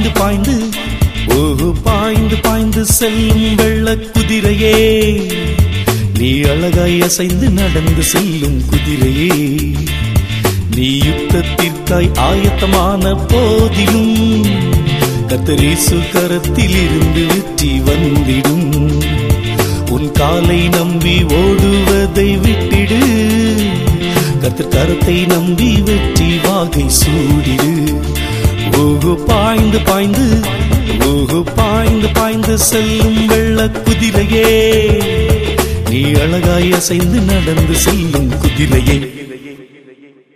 பாய்ந்து பாய்ந்து ஓஹோ பாய்ந்து பாய்ந்து செல்லும் வெள்ள குதிரையே நீ அழகாய் அசைந்து நடந்து செல்லும் குதிரையே நீ யுத்தத்திற்காய் ஆயத்தமான போதிலும் கத்தரீசு கரத்தில் இருந்து வெற்றி வந்திடும் உன் காலை நம்பி ஓடுவதை விட்டிடு கத்தர் கரத்தை நம்பி வெற்றி வாகை சூடிடு ஓஹோ பாய்ந்து பாய்ந்து ஓஹோ பாய்ந்து பாய்ந்து செல்லும் வெள்ள குதிரையே நீ அழகாய் அசைந்து நடந்து செல்லும் குதிரையே